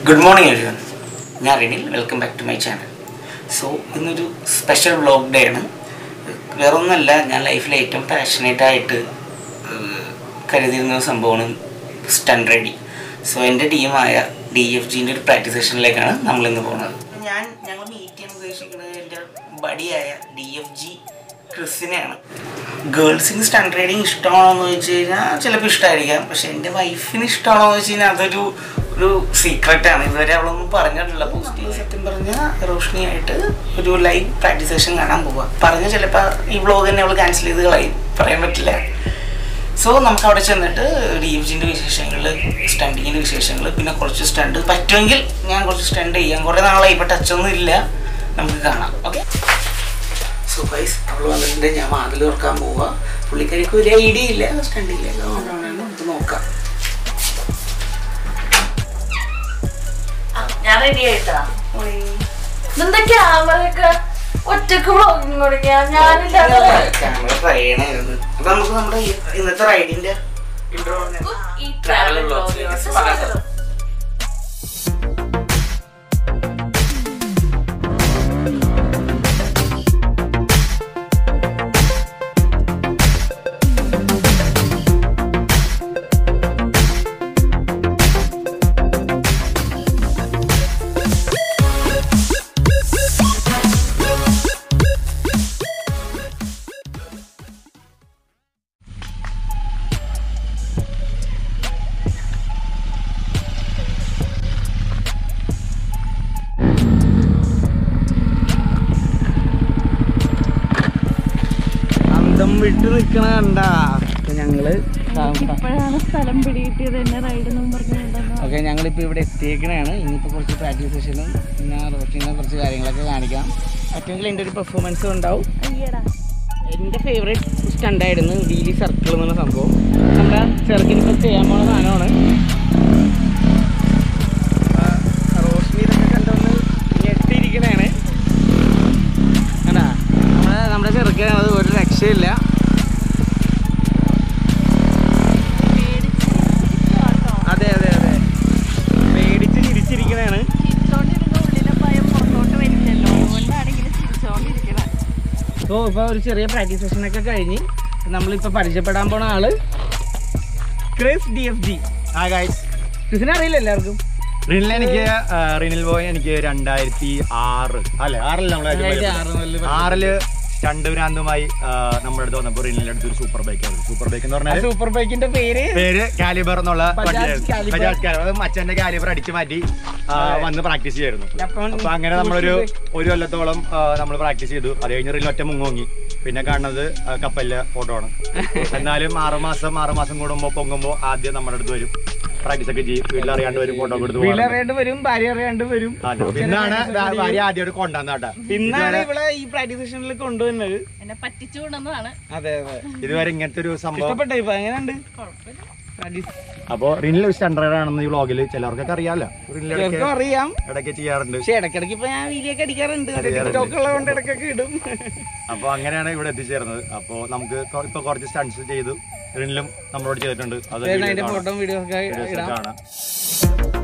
Good morning എഴുതാൻ ഞാൻ Rinil welcome back to my channel so ഇന്നൊരു സ്പെഷ്യൽ വ്ളോഗ് ഡേ ആണ് വേറെ ഒന്നല്ല ഞാൻ ലൈഫിൽ ഏറ്റവും പാഷനേറ്റ് ആയിട്ട് ഏഹ്, കരുതിയിരുന്ന ഒരു സംഭവമാണ് സ്റ്റൺ റെഡി സോ എൻ്റെ ടീമായ ഡി എഫ് ജിൻ്റെ ഒരു പ്രാക്ടീസ് സെഷനിലേക്കാണ് നമ്മളിന്ന് പോകുന്നത് ഞാൻ ഞങ്ങൾ മീറ്റ് ചെയ്യാൻ ഉദ്ദേശിക്കുന്നത് എൻ്റെ ബഡിയായ ഡി എഫ് ജി ക്രിസിനെയാണ് ഗേൾസിന് സ്റ്റൺ റൈഡിങ് ഇഷ്ടമാണോ എന്ന് ചോദിച്ചു കഴിഞ്ഞാൽ ചിലപ്പോൾ ഇഷ്ടമായിരിക്കാം പക്ഷെ എൻ്റെ വൈഫിന് ഇഷ്ടമാണോ എന്ന് വെച്ച് കഴിഞ്ഞാൽ അതൊരു ഒരു സീക്രട്ടാണ് ഇതുവരെ അവളൊന്നും പറഞ്ഞിട്ടില്ല പോസിറ്റീവ് സത്യം പറഞ്ഞാൽ റോഷ്നിയായിട്ട് ഒരു ലൈവ് പ്രാക്ടീസ് സെഷൻ കാണാൻ പോവുക പറഞ്ഞ ചിലപ്പോൾ ഈ വ്ളോഗ് തന്നെ അവൾ ക്യാൻസൽ ചെയ്ത് കളയും പറയാൻ പറ്റില്ല സോ നമുക്ക് അവിടെ ചെന്നിട്ട് ഡി എഫ് ജിൻ്റെ വിശേഷങ്ങൾ സ്റ്റണ്ടിങ്ങിൻ്റെ വിശേഷങ്ങൾ പിന്നെ കുറച്ച് സ്റ്റണ്ട് പറ്റുമെങ്കിൽ ഞാൻ കുറച്ച് സ്റ്റണ്ട് ചെയ്യാം കുറേ നാളായി ഇപ്പോൾ ടച്ചൊന്നും ഇല്ല നമുക്ക് കാണാം ഓക്കെ സോ ഗൈസ് അവൾ വന്നിട്ടുണ്ട് ഞാൻ വാതിൽ തുറക്കാൻ പോവുക പുള്ളിക്കാരിക്ക് ഒരു ഐഡിയ ഇല്ല സ്റ്റണ്ട് ഇല്ല അതുകൊണ്ടാണ് നമുക്ക് നോക്കാം ഞാൻ റെഡി ആയിട്ടാ ഇതെന്താ ക്യാമറയൊക്കെ ഒറ്റക്ക് വ്ളോഗിങ് തുടങ്ങിയ ഞാനില്ലാതെ ക്യാമറ ട്രൈ ചെയ്യണമായിരുന്നു അപ്പൊ നമുക്ക് നമ്മുടെ ഈ- ഇന്നത്തെ റൈഡിന്റെ ഇൻട്രോ ഈ ട്രാവൽ വ്ളോഗിലോട്ട് സ്വാഗതം അന്തം വിട്ട് നിൽക്കണ കണ്ട ഞങ്ങള് ഇപ്പോഴാണ് സ്ഥലം പിടികിട്ടിയത് എന്നെ റൈഡെന്നും പറഞ്ഞുകൊണ്ടെന്ന് ഓക്കെ ഞങ്ങളിപ്പോൾ ഇവിടെ എത്തിയേക്കണയാണ് ഇനിയിപ്പോൾ കുറച്ച് പ്രാക്ടീസ് സെഷനും പിന്നെ റോട്ടിനെ കുറച്ച് കാര്യങ്ങളൊക്കെ കാണിക്കാം പറ്റുമെങ്കിൽ എൻ്റെ ഒരു പെർഫോമൻസ് ഉണ്ടാവും അയ്യടാ എൻ്റെ ഫേവറേറ്റ് സ്റ്റണ്ടായിരുന്നു വീലി സർക്കിൾ എന്നുള്ള സംഭവം നമ്മുടെ ചെറുക്കിന് ഇപ്പോൾ ചെയ്യാൻ പോണ സാധനമാണ് റോഷ്നി ഇതൊക്കെ കണ്ടൊന്ന് ഞെട്ടിയിരിക്കണതാണ് കണ്ടാ നമ്മുടെ നമ്മുടെ ചെറുക്കൻ അത് ഒരു രക്ഷയില്ല അതെ അതെ അതെ പേടിച്ച് ചിരിച്ചിരിക്കണതാണ് ചിരിച്ചോണ്ടിരുന്ന ഉള്ളിലെ ഭയം പുറത്തോട്ട് വരില്ലല്ലോ അതുകൊണ്ടാണ് ഇങ്ങനെ ചിരിച്ചോണ്ടിരിക്കണത് സോ ഇപ്പോൾ ഒരു ചെറിയ പ്രാക്ടീസ് സെഷനൊക്കെ കഴിഞ്ഞ് നമ്മളിപ്പോൾ പരിചയപ്പെടാൻ പോണ ആള് ക്രിസ് ഡി എഫ് ജി ആ ഗൈസ് ക്രിസിനെ അറിയില്ല എല്ലാവർക്കും റിനിൽ എനിക്ക് ആ, റിനിൽ ബോയ് എനിക്ക് രണ്ടായിരത്തി ആറ് അല്ലെ ആറിൽ നമ്മൾ രണ്ടായിരത്തി ആറ് മുതല് ആറില് സ്റ്റണ്ട് ഭ്രാന്തുമായി ആ, നമ്മുടെ അടുത്ത് വന്നപ്പോൾ റിനിലിന്റെ അടുത്ത് ഒരു സൂപ്പർ ബൈക്ക് ആയിരുന്നു സൂപ്പർ ബൈക്ക് എന്ന് പറഞ്ഞാൽ സൂപ്പർ ബൈക്കിന്റെ പേര് പേര് കാലിബർ എന്നുള്ള ബജാജ് വണ്ടിയായിരുന്നു. കാലിബർ. ബജാജ് കാലിബർ അത് മച്ചന്റെ കാലിബർ അടിച്ചു മാറ്റി ആ, അതെ. വന്ന് പ്രാക്ടീസ് ചെയ്യായിരുന്നു അപ്പം അപ്പൊ അങ്ങനെ നമ്മളൊരു ഒരു കൊല്ലത്തോളം നമ്മൾ പ്രാക്ടീസ് ചെയ്തു അത് കഴിഞ്ഞ് റിൽ ഒറ്റ മുങ്ങോങ്ങി പിന്നെ കാണുന്നത് ആ, കപ്പലിലെ ഫോട്ടോ ആണ് എന്നാലും ആറുമാസം ആറുമാസം കൂടുമ്പോ പൊങ്ങുമ്പോ ആദ്യം നമ്മുടെ അടുത്ത് വരും പ്രാക്ടീസ് ഒക്കെ ചെയ്യും വീട്ടിലറിയാണ്ട് വരും ഫോട്ടോ ഒക്കെ എടുത്ത് വീട്ടിൽ പോകണം. അറിയാണ്ട് വരും ഭാര്യ അറിയാണ്ട് വരും ആ, പിന്നാണ് ഭാ- ഭാര്യ ആദ്യമായിട്ട് കൊണ്ടുവന്നാട്ടാ പിന്നാണ് ഇവിടെ ഈ പ്രാക്ടീസ് സെഷനിൽ കൊണ്ടുവന്നത് എന്നെ പറ്റിച്ചു കൊണ്ടുവന്നതാണ് അതെ അതെ ഇതുവരെ ഇങ്ങനത്തെ ഒരു സംഭവം ഇഷ്ടപ്പെട്ട ഇപ്പൊ എങ്ങനെയുണ്ട് കുഴപ്പമില്ല പ്രാക്ടീസ് അപ്പൊ റിനിൽ സ്റ്റാൻഡേർഡ് ആണെന്ന് ഈ വ്ളോഗിൽ ചിലർക്കൊക്കെ അറിയാലോ റിനിൽ ഇടയ്ക്ക് ചിലർക്കും അറിയാം ഇടയ്ക്ക് ചെയ്യാറുണ്ട് പക്ഷെ ഇടയ്ക്കിടയ്ക്ക് ഇപ്പൊ ഞാൻ വീഡിയൊക്കെ അടിക്കാറുണ്ട് അടിക്കാറുണ്ട്. ടിക്ടോക്ക് ഉള്ളത് കൊണ്ട് ഇടയ്ക്കൊക്കെ ഇടും അപ്പൊ അങ്ങനെയാണ് ഇവിടെ എത്തിച്ചേർന്നത് അപ്പൊ നമുക്ക് കൊ- ഇപ്പൊ കുറച്ച് സ്റ്റൺസ് ചെയ്തു റിനിലും നമ്മളോട് ചെയ്തിട്ടുണ്ട് അത് ചേട്ടൻ video അതിന്റെ കാണാം. ഫോട്ടോ വീഡിയോ ഒക്കെ Videos ഒക്കെ ഇടാം കാണാം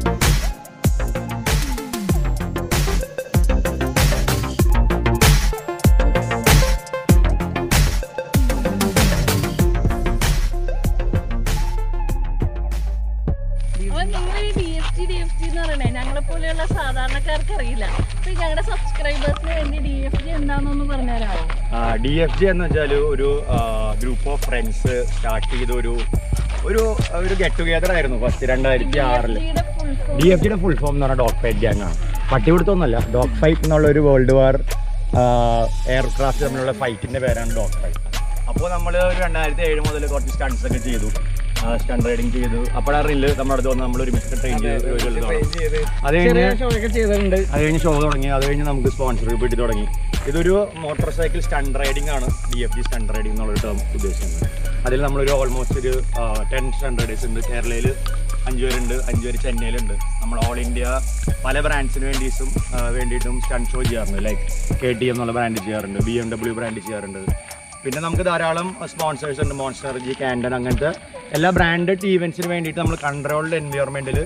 അപ്പൊ നിങ്ങൾ ഈ D F G D F G എന്ന് പറയണേ ഞങ്ങളെ പോലെയുള്ള സാധാരണക്കാർക്ക് അറിയില്ല അപ്പൊ ഈ ഞങ്ങളുടെ സബ്സ്ക്രൈബേഴ്സിന് വേണ്ടി ഡി എഫ് ജി എന്താണെന്നൊന്ന് പറഞ്ഞുതരാമോ ഡി എഫ് ജി എന്ന് വെച്ചാൽ ഒരു ഗ്രൂപ്പ് ഓഫ് ഫ്രണ്ട്സ് സ്റ്റാർട്ട് ചെയ്ത ഒരു ഒരു ഒരു ഗെറ്റ് ടുഗെദർ ആയിരുന്നു ഫസ്റ്റ് രണ്ടായിരത്തി ആറില് ഫുൾ ഡി എഫ് ജിയുടെ ഫുൾ ഫോം എന്ന് പറഞ്ഞാൽ ഡോഗ് ഫൈറ്റ് ഗ്യാങ് ആണ് പട്ടിപിടുത്തൊന്നുമല്ല ഡോഗ് ഫൈറ്റ് എന്നുള്ള ഒരു വേൾഡ് വാർ എയർക്രാഫ്റ്റ് തമ്മിലുള്ള ഫൈറ്റിന്റെ പേരാണ് ഡോഗ് ഫൈറ്റ് അപ്പോൾ നമ്മൾ ഒരു രണ്ടായിരത്തി ഏഴ് മുതൽ കുറച്ച് സ്റ്റൺസ് ഒക്കെ ചെയ്തു സ്റ്റണ്ട് റൈഡിങ് ചെയ്തു അപ്പോഴാണ് റില്ല് നമ്മുടെ അടുത്ത് വന്ന് നമ്മൾ ഒരുമിച്ച് ട്രെയിൻ ചെയ്ത് ഒരു കൊല്ലത്തോളം. അത് കഴിഞ്ഞ് ചെറിയ ഷോ ഒക്കെ ചെയ്തിട്ടുണ്ട് അത് കഴിഞ്ഞ് ഷോ തുടങ്ങി അത് കഴിഞ്ഞ് നമുക്ക് സ്പോൺസർഷിപ്പ് കിട്ടി തുടങ്ങി ഇതൊരു മോട്ടോർ സൈക്കിൾ സ്റ്റണ്ട് റൈഡിംഗ് ആണ് D F G stunt riding എന്നുള്ളൊരു ടേം ഉദ്ദേശിക്കുന്നത് അതിൽ നമ്മളൊരു ഓൾമോസ്റ്റ് ഒരു ടെൻ സ്റ്റണ്ട് റൈഡേഴ്സ് ഉണ്ട് കേരളയിൽ അഞ്ച് പേരുണ്ട് അഞ്ച് പേര് ചെന്നൈയിലുണ്ട് നമ്മൾ ഓൾ ഇന്ത്യ പല ബ്രാൻഡ്സിന് വേണ്ടിയിട്ടും വേണ്ടിയിട്ടും സ്റ്റണ്ട് ഷോ ചെയ്യാറുണ്ട് ലൈക്ക് കെ ടി എം എന്നുള്ള ബ്രാൻഡ് ചെയ്യാറുണ്ട് ബി എം ഡബ്ല്യു ബ്രാൻഡ് ചെയ്യാറുണ്ട് പിന്നെ നമുക്ക് ധാരാളം സ്പോൺസേഴ്സ് ഉണ്ട് മോൺസ്റ്റർ ജി കാൻഡൻ അങ്ങനത്തെ എല്ലാ ബ്രാൻഡഡ് ഈവൻസിന് വേണ്ടിയിട്ട് നമ്മൾ കൺട്രോൾഡ് എൻവയോൺമെന്റിൽ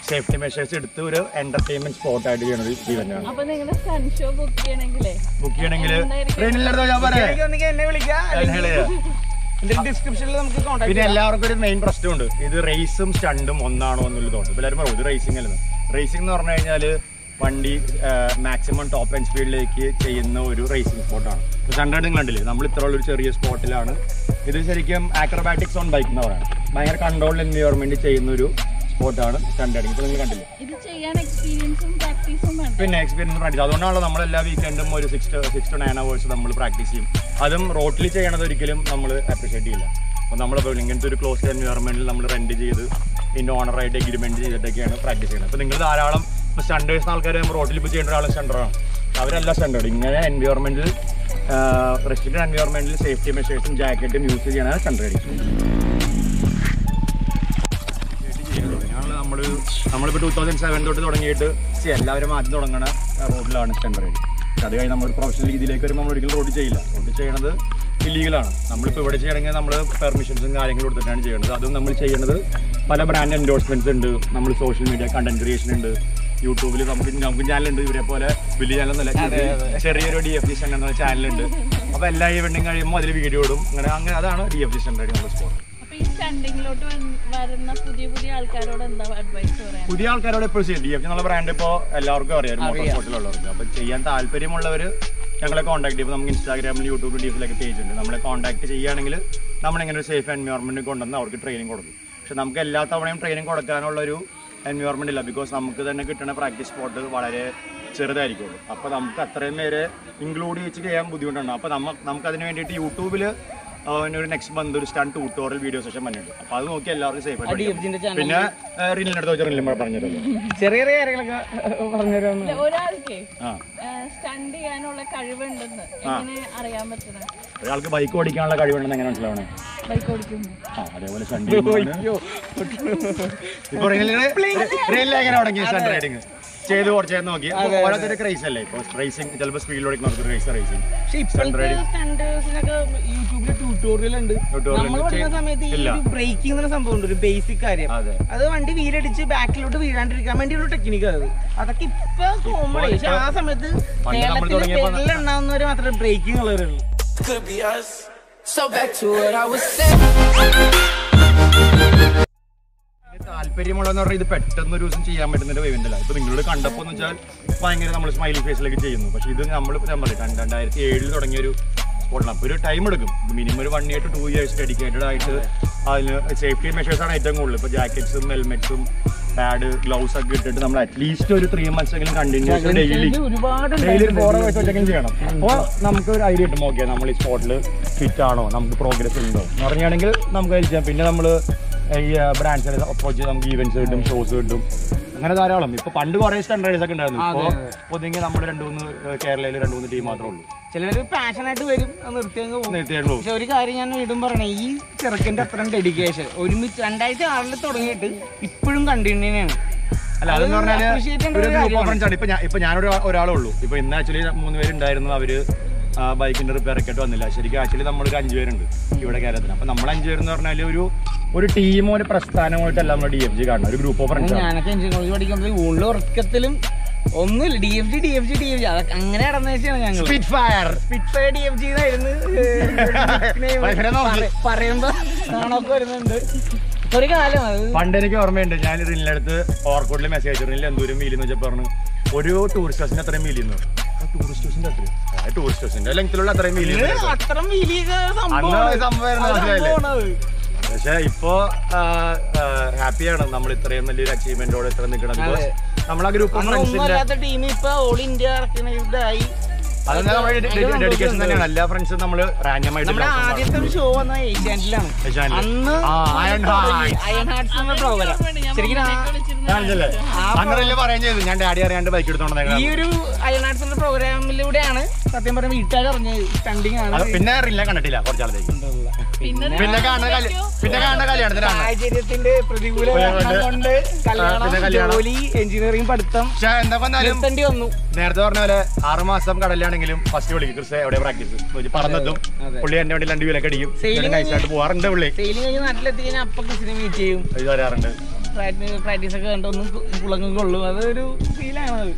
സേഫ്റ്റി മെഷേഴ്സ് എടുത്ത് ഒരു എന്റർടൈൻമെന്റ് സ്പോട്ട് ആയിട്ട് ചെയ്യണത് ഇവന്റ് ആണ് അപ്പൊ നിങ്ങളുടെ സൺ ഷോ ബുക്ക് ചെയ്യണമെങ്കിലേ ബുക്ക് ചെയ്യണമെങ്കിൽ എന്തായിരിക്കും? ട്രെയിനിലെടുത്തോ ഞാൻ പറയാം ഒന്നെങ്കിൽ എന്നെ വിളിക്കാം അല്ലെങ്കിൽ ഡിസ്ക്രിപ്ഷനിൽ നമുക്ക് കോൺടാക്ട് പിന്നെ എല്ലാവർക്കും ഒരു മെയിൻ പ്രശ്നമുണ്ട് ഇത് റേസും സ്റ്റണ്ടും ഒന്നാണോ എന്നുള്ളതുകൊണ്ട് ഇപ്പൊ എല്ലാവരും പറയും ഇത് റേസിംഗ് അല്ലെന്ന് റേസിംഗ് എന്ന് പറഞ്ഞു കഴിഞ്ഞാൽ വണ്ടി മാക്സിമം ടോപ്പ് ആൻഡ് സ്പീഡിലേക്ക് ചെയ്യുന്ന ഒരു റേസിംഗ് സ്പോട്ടാണ് സ്റ്റണ്ട് നിങ്ങൾ കണ്ടില്ലേ നമ്മൾ ഇത്ര ഒരു ചെറിയ സ്പോട്ടിലാണ് ഇത് ശരിക്കും ആക്രോബാറ്റിക്സ് ഓൺ ബൈക്ക് എന്ന് പറയുന്നത് ഭയങ്കര കൺട്രോൾ എൻവയോൺമെന്റ് ചെയ്യുന്ന ഒരു സ്പോട്ടാണ് സ്റ്റണ്ട് റൈഡിങ് ഇപ്പൊ നിങ്ങൾ കണ്ടില്ലേ ഇത് ചെയ്യാൻ എക്സ്പീരിയൻസും പ്രാക്ടീസും വേണ്ട പിന്നെ എക്സ്പീരിയൻസ് പ്രാക്ടീസ് അതുകൊണ്ടാണല്ലോ നമ്മൾ എല്ലാ വീക്കെൻഡും ഒരു six six to nine hours നമ്മൾ പ്രാക്ടീസ് ചെയ്യും അതും റോട്ടിൽ ചെയ്യണത് ഒരിക്കലും നമ്മൾ അപ്രിഷിയേറ്റ് ചെയ്യില്ല അപ്പോൾ നമ്മളിപ്പോൾ ഇങ്ങനത്തെ ഒരു ക്ലോസ് എൻവയോൺമെന്റിൽ നമ്മൾ റെന്റ് ചെയ്ത് ഇതിൻ്റെ ഓണറായിട്ട് എഗ്രിമെന്റ് ചെയ്തിട്ടൊക്കെയാണ് പ്രാക്ടീസ് ചെയ്യുന്നത് അപ്പോൾ നിങ്ങൾ ധാരാളം സ്റ്റണ്ടേഴ്സ് ആൾക്കാർ റോട്ടിൽ ഇപ്പോൾ ചെയ്യേണ്ട ഒരാൾ സ്റ്റണ്ടറാണ് അവരല്ല സ്റ്റണ്ടേർഡ് ഇങ്ങനെ എൻവയോൺമെന്റിൽ റെസ്ട്രിക്റ്റഡ് എൻവയോൺമെന്റിൽ സേഫ്റ്റി മെഷേഴ്സും ജാക്കറ്റും യൂസ് ചെയ്യണതാണ് സ്റ്റണ്ടർ നമ്മൾ നമ്മളിപ്പോൾ ടൂ തൗസൻഡ് സെവൻ തൊട്ട് തുടങ്ങിയിട്ട് see, എല്ലാവരും ആദ്യം തുടങ്ങണ റോഡിലാണ് സ്റ്റെൻഡർ റൈഡ് അത് കഴിഞ്ഞ് നമ്മൾ പ്രൊഫഷണൽ രീതിയിലേക്ക് വരുമ്പോൾ നമ്മൾ ഒരിക്കലും റോഡ് ചെയ്യില്ല റോഡ് ചെയ്യണത് ഇല്ലീഗലാണ് നമ്മളിപ്പോൾ ഇവിടെ ചെയ്യണമെങ്കിൽ നമ്മൾ പെർമിഷൻസും കാര്യങ്ങളും കൊടുത്തിട്ടാണ് ചെയ്യുന്നത് അതും നമ്മൾ ചെയ്യുന്നത് പല ബ്രാൻഡ് എൻഡോഴ്സ്മെന്റ്സ് ഉണ്ട് നമ്മൾ സോഷ്യൽ മീഡിയ കണ്ടന്റ് ക്രിയേഷൻ ഉണ്ട് യൂട്യൂബിൽ നമുക്ക് നമുക്ക് ചാനലുണ്ട് ഇവരെ പോലെ വലിയ ചാനലൊന്നുമല്ല ചെറിയ- ചെറിയൊരു ഡി എഫ് ജി സെൻ എന്ന ചാനലുണ്ട് അപ്പോൾ എല്ലാ ഈവെന്റും കഴിയുമ്പോൾ അതിൽ വീഡിയോ ഇടും അങ്ങനെ അങ്ങനെ അതാണ് ഡി എഫ് ജി സെൻ റൈഡിംഗ് നമ്മുടെ സ്പോട്ട് അപ്പൊ ഈ സ്റ്റണ്ടിങ്ങിലോട്ട് വരുന്ന പുതിയ പുതിയ ആൾക്കാരോട് എന്താ അഡ്വൈസ് പറയാൻ പുതിയ ആൾക്കാരോട് ഇപ്പോൾ ഡി എഫ് എന്നുള്ള ബ്രാൻഡ് ഇപ്പോൾ എല്ലാവർക്കും അറിയാം മോട്ടോർ സ്പോർട്ടിലുള്ളവർക്ക് അപ്പോൾ ചെയ്യാൻ താല്പര്യമുള്ളവർ ഞങ്ങളെ കോൺടാക്ട് ചെയ്യും നമുക്ക് ഇൻസ്റ്റാഗ്രാമിൽ യൂട്യൂബ് ഡി എഫിലൊക്കെ പേജ് ഉണ്ട് നമ്മളെ കോൺടാക്ട് ചെയ്യുകയാണെങ്കിൽ നമ്മളിങ്ങനെ ഒരു സേഫ് എൻവയോൺമെന്റ് കൊണ്ടുവന്ന് അവർക്ക് ട്രെയിനിങ് കൊടുക്കും പക്ഷെ നമുക്ക് എല്ലാ തവണയും ട്രെയിനിങ് കൊടുക്കാനുള്ള ഒരു എൻവയോൺമെന്റ് ഇല്ല ബിക്കോസ് നമുക്ക് തന്നെ കിട്ടുന്ന പ്രാക്ടീസ് സ്പോട്ട് വളരെ ചെറുതായിരിക്കുള്ളൂ അപ്പോൾ നമുക്ക് അത്രയും പേരെ ഇൻക്ലൂഡ് ചെയ്ത് ചെയ്യാൻ ബുദ്ധിമുട്ടാണ് അപ്പോൾ നമ്മ നമുക്ക് അതിന് വേണ്ടിയിട്ട് യൂട്യൂബിൽ ഒരു നെക്സ്റ്റ് മന്ത് ഒരു സ്റ്റണ്ട് ട്യൂട്ടോറിയൽ വീഡിയോ സെഷൻ വന്നിട്ടുണ്ട് അപ്പോൾ അത് നോക്കി എല്ലാവർക്കും സേഫ് ആയിട്ട് DFG ന്റെ channel പിന്നെ റീലിൻ്റെ അടുത്ത് വെച്ചാൽ റീലും പറഞ്ഞിട്ടല്ലോ ചെറിയ ചെറിയ കാര്യങ്ങളൊക്കെ പറഞ്ഞുതരാം ഇല്ല, ഒരാൾക്കേ ആ സ്റ്റണ്ട് ചെയ്യാനുള്ള കഴിവുണ്ടെന്ന് എങ്ങനെ അറിയാൻ പറ്റുന്നത് ഒരാൾക്ക് ബൈക്ക് ഓടിക്കാനുള്ള കഴിവുണ്ടെന്ന് എങ്ങനെ മനസ്സിലാവണേ ബൈക്ക് ഓടിക്കുന്നു ആ അതേപോലെ സ്റ്റണ്ട് ഇപ്പൊ റീലിൽ എങ്ങനെ തുടങ്ങി സ്റ്റണ്ട് റൈഡിങ് ചെയ്ത് കുറച്ച് നേരം നോക്കി അപ്പൊ ഓരോരുത്തരുടെ ക്രൈസ് അല്ലേ ഇപ്പൊ റേസിംഗ് ചിലപ്പോൾ സ്പീഡിൽ ഓടിക്കുന്ന റേസ് റേസിംഗ് പക്ഷെ ഇപ്പോഴത്തെ സ്റ്റണ്ടേഴ്സിനൊക്കെ യൂട്യൂബിൽ ട്യൂട്ടോറിയൽ ഉണ്ട് Tutorial നമ്മൾ പഠിക്കുന്ന സമയത്ത് ഈ ഇല്ല. ഒരു ബ്രേക്കിംഗ് എന്ന സംഭവം ഉണ്ട് ഒരു ബേസിക് കാര്യം അതെ അത് വണ്ടി വീലടിച്ച് ബാക്കിലോട്ട് വീഴാണ്ടിരിക്കാൻ വേണ്ടി ഒരു ടെക്നിക്ക് അത് അതൊക്കെ ഇപ്പൊ കോമൺ പക്ഷെ ആ സമയത്ത് പണ്ട് നമ്മൾ കേരളത്തിൽ തുടങ്ങിയപ്പോ പേരിലുണ്ടാവുന്നവര് മാത്രമേ ബ്രേക്കിംഗ് ഉള്ളവരുള്ളൂ could be us. So back to what I was saying. താല്പര്യമുള്ളതെന്ന് പറഞ്ഞാൽ ഇത് പെട്ടെന്ന് ഒരു ദിവസം ചെയ്യാൻ പറ്റുന്ന ഒരു ഇവന്റ് അല്ല ഇപ്പൊ നിങ്ങളോട് കണ്ടപ്പോ എന്ന് വെച്ചാൽ ഭയങ്കര നമ്മൾ സ്മൈലി ഫേസിലേക്ക് ചെയ്യുന്നു പക്ഷെ ഇത് നമ്മൾ ഞാൻ പറയും രണ്ടായിരത്തി ഏഴിൽ തുടങ്ങിയ ഒരു സ്പോട്ടാണ് അപ്പോൾ ഒരു ടൈം എടുക്കും മിനിമം ഒരു one year two two years dedicated ആയിട്ട് അതിന് സേഫ്റ്റി മെഷേഴ്സ് ആണ് ഏറ്റവും കൂടുതൽ ഇപ്പൊ ജാക്കറ്റ്സും ഹെൽമെറ്റ്സും പാഡ് ഗ്ലൗസ് ഒക്കെ ഇട്ടിട്ട് നമ്മൾ അറ്റ്ലീസ്റ്റ് ഒരു ത്രീ മന്ത്സ് എങ്കിലും കണ്ടിന്യൂസ് ഡെയിലി ഒരുപാട് ഡെയിലി ഫോർ അവേഴ്സ് വെച്ചൊക്കെ ചെയ്യണം അപ്പോൾ നമുക്ക് ഒരു ഐഡിയ കിട്ടും ഓക്കെ നമ്മൾ ഈ സ്പോട്ടിൽ ഫിറ്റ് ആണോ നമുക്ക് പ്രോഗ്രസ് ഉണ്ടോ എന്ന് പറയുകയാണെങ്കിൽ നമുക്ക് അതിൽ ചെയ്യാം പിന്നെ നമ്മൾ ഈ ബ്രാൻഡ്സിനെ അപ്രോച്ച് ചെയ്ത് നമുക്ക് ഈവെന്റ്സ് കിട്ടും ഷോസ് കിട്ടും അങ്ങനെ ധാരാളം ഇപ്പൊ പണ്ട് കുറേ സ്റ്റാൻഡേർഡ്സ് ഒക്കെ ഉണ്ടായിരുന്നു ഇപ്പോൾ ഒതുങ്ങി നമ്മൾ രണ്ട് മൂന്ന് കേരളയിൽ രണ്ട് മൂന്ന് ടീം മാത്രമേ ഉള്ളൂ ചിലര് പാഷനായിട്ട് വരും അത് നിർത്തി അങ്ങ് പോകും നിർത്തിയുള്ളൂ പക്ഷെ ഒരു കാര്യം ഞാൻ വീണ്ടും പറയണേ ഈ ചെറുക്കന്റെ അത്രയും ഡെഡിക്കേഷൻ ഒരുമിച്ച് രണ്ടായിരത്തി ആറിൽ തുടങ്ങിയിട്ട് ഇപ്പോഴും കണ്ടിന്യൂ ആണ് അല്ല അതെന്ന് പറഞ്ഞാല് appreciate ചെയ്യേണ്ട ഒരു ഒരു ഗ്രൂപ്പ് കാര്യമാണ്. ഫ്രണ്ട്സ് ആണ് ഇപ്പൊ ഞാൻ ഇപ്പൊ ഞാനൊരു ഒരാളേ ഉള്ളൂ ഇപ്പൊ ഇന്ന് ആക്ച്വലി മൂന്ന് പേരുണ്ടായിരുന്നു അവര് ബൈക്കിന്റെ റിപ്പയർ ഒക്കെ വന്നില്ല ശരിക്കും ആക്ച്വലി നമ്മളൊരു അഞ്ചു പേരുണ്ട് ഇവിടെ കേരളത്തിൽ അപ്പൊ നമ്മൾ അഞ്ചു പേരെന്ന് പറഞ്ഞാൽ ഒരു ഒരു ടീമോ ഒരു പ്രസ്ഥാനമായിട്ടല്ല നമ്മൾ ഡി എഫ് ജി കാണുന്നത് ഒരു ഗ്രൂപ്പ് ഓഫ് ഫ്രണ്ട്സ് ആണ് ഞാനൊക്കെ എഞ്ചിനീയറിംഗ് കോളേജ് പഠിക്കുമ്പോൾ ഊണിലും ഉറക്കത്തിലും ഒന്നുമില്ല D F G D F G D F G അതൊക്കെ അങ്ങനെ നടന്നേച്ചാണ് ഞങ്ങൾ spit fire spitfire D F G എന്നായിരുന്നു ഭയങ്കര നോക്കി. പറയുമ്പോ നാണൊക്കെ വരുന്നുണ്ട് ഒരു കാലം അത് പണ്ട് എനിക്ക് ഓർമ്മയുണ്ട് ഞാൻ റിനിലടുത്ത് ഓർക്കോട്ടിൽ മെസ്സേജ് റിനിൽ എന്തോരം മീലെന്ന് വെച്ചാൽ പറഞ്ഞു ഒരു ടൂറിസ്റ്റ് ബസ്സിന് അത്രയും മീലിന്ന് ടൂറിസ്റ്റ് ബസ്സിന്റെ അത്രയും ടൂറിസ്റ്റ് ബസ്സിന്റെ ലെങ്ത്തിലുള്ള അത്രയും മീലിന്ന് അത്ര വലിയ അന്ന് അത് സംഭവമായിരുന്നു, മനസ്സിലായില്ലേ? സംഭവമാണ് പക്ഷെ ഇപ്പോ ഹാപ്പിയാണ് നമ്മൾ ഇത്രയും വലിയൊരു അച്ചീവ്മെന്റോടെ ഇത്ര നിൽക്കണം ബിക്കോസ് നമ്മൾ ആ ഗ്രൂപ്പ് ഓഫ് അന്ന് ഒന്നും ഫ്രണ്ട്സിന്റെ അല്ലാത്ത ടീം ഇപ്പൊ ഓൾ ഇന്ത്യ ഇറക്കുന്ന ഇതായി അതെന്താ നമ്മുടെ ഡെഡിക്കേഷൻ തന്നെയാണ് എല്ലാ ഫ്രണ്ട്സും നമ്മൾ റാൻഡമായിട്ട് നമ്മുടെ ആദ്യത്തെ ഒരു ഷോ വന്ന ഏഷ്യാനെറ്റിലാണ് ഏഷ്യാനെറ്റിൽ. അന്ന് ആ, Iron Hearts. അയൺ ഹാർട്സ് എന്ന പ്രോഗ്രാം ശരിക്കും ആ- കാണിച്ചല്ലേ അന്നേരം പറയാൻ ചെയ്തു ഞാൻ ഡാഡി അറിയാണ്ട് ബൈക്ക് എടുത്തോണ്ടെന്നേക്കാം ഈ ഒരു അയൺ ഹാർട്സ് എന്ന പ്രോഗ്രാമിലൂടെയാണ് സത്യം പറഞ്ഞ വീട്ടുകാർ അറിഞ്ഞത് സ്റ്റണ്ടിങ് ആണ് അത് പിന്നെ റില്ല കണ്ടിട്ടില്ല കുറച്ചാളത്തേക്ക് പിന്നെ പിന്നെ കാണുന്ന കല്യ പിന്നെ കാണുന്ന കല്യാണത്തിനാണ് സാഹചര്യത്തിന്റെ പ്രതികൂല കാരണം കൊണ്ട് പിന്നെ കല്യാണം കല്യാണം. ജോലി എഞ്ചിനീയറിംഗ് പഠിത്തം പക്ഷെ എന്താ വന്നാലും നിർത്തേണ്ടി വന്നു നേരത്തെ പറഞ്ഞ പോലെ ആറ് മാസം കടലാണെങ്കിലും ഫസ്റ്റ് വിളിക്കും ക്രിസ് എവിടെ പ്രാക്ടീസ് പറഞ്ഞതും അതെ. പുള്ളി എന്റെ വേണ്ടി രണ്ട് വീലൊക്കെ അടിക്കും Sailing നൈസായിട്ട് പോവാറുണ്ട് പുള്ളി സെയിലിംഗ് കഴിഞ്ഞ് നാട്ടിലെത്തി കഴിഞ്ഞാൽ അപ്പൊ കൃഷിനെ മീറ്റ് ചെയ്യും ഇത് വരാറുണ്ട് പ്രാക്ടീസ് ഒക്കെ കണ്ട് ഒന്ന് കുളങ്ങ് കൊള്ളും അതൊരു ഫീലാണ് അത്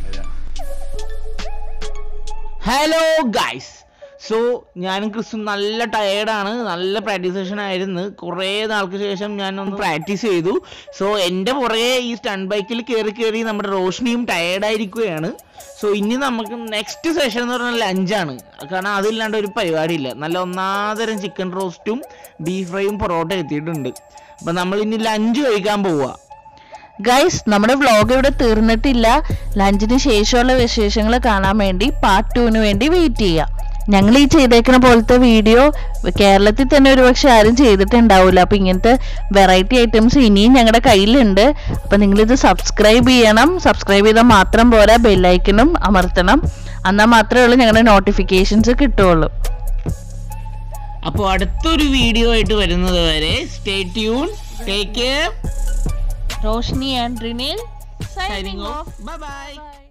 ഹലോ ഗൈസ് സോ ഞാനും ക്രിസ്തും നല്ല ടയേർഡാണ് നല്ല പ്രാക്ടീസ് സെഷൻ ആയിരുന്നു കുറേ നാൾക്ക് ശേഷം ഞാൻ ഒന്ന് പ്രാക്ടീസ് ചെയ്തു സോ എൻ്റെ പുറകെ ഈ സ്റ്റൺ ബൈക്കിൽ കയറി കയറി നമ്മുടെ റോഷ്നിയും ടയേർഡായിരിക്കുകയാണ് സോ ഇനി നമുക്ക് നെക്സ്റ്റ് സെഷൻ എന്ന് പറഞ്ഞാൽ ലഞ്ചാണ് കാരണം അതില്ലാണ്ട് ഒരു പരിപാടിയില്ല നല്ല ഒന്നാതരം ചിക്കൻ റോസ്റ്റും ബീഫ് ഫ്രൈയും പൊറോട്ട എത്തിയിട്ടുണ്ട് അപ്പം നമ്മൾ ഇനി ലഞ്ച് കഴിക്കാൻ പോവുക ഗൈസ് നമ്മുടെ വ്ളോഗ് ഇവിടെ തീർന്നിട്ടില്ല ലഞ്ചിന് ശേഷമുള്ള വിശേഷങ്ങൾ കാണാൻ വേണ്ടി പാർട്ട് ടുവിന് വേണ്ടി വെയിറ്റ് ചെയ്യുക ഞങ്ങൾ ഈ ചെയ്തേക്കുന്ന പോലത്തെ വീഡിയോ കേരളത്തിൽ തന്നെ ഒരുപക്ഷെ ആരും ചെയ്തിട്ടുണ്ടാവില്ല അപ്പം ഇങ്ങനത്തെ വെറൈറ്റി ഐറ്റംസ് ഇനിയും ഞങ്ങളുടെ കയ്യിലുണ്ട് അപ്പം നിങ്ങളിത് സബ്സ്ക്രൈബ് ചെയ്യണം സബ്സ്ക്രൈബ് ചെയ്താൽ മാത്രം പോരാ ബെല്ലൈക്കനും അമർത്തണം എന്നാൽ മാത്രമേ ഉള്ളൂ ഞങ്ങളുടെ നോട്ടിഫിക്കേഷൻസ് കിട്ടുള്ളൂ അപ്പോൾ അടുത്തൊരു വീഡിയോ ആയിട്ട് വരുന്നത് വരെ stay tune take care Roshni and Rinil signing off bye by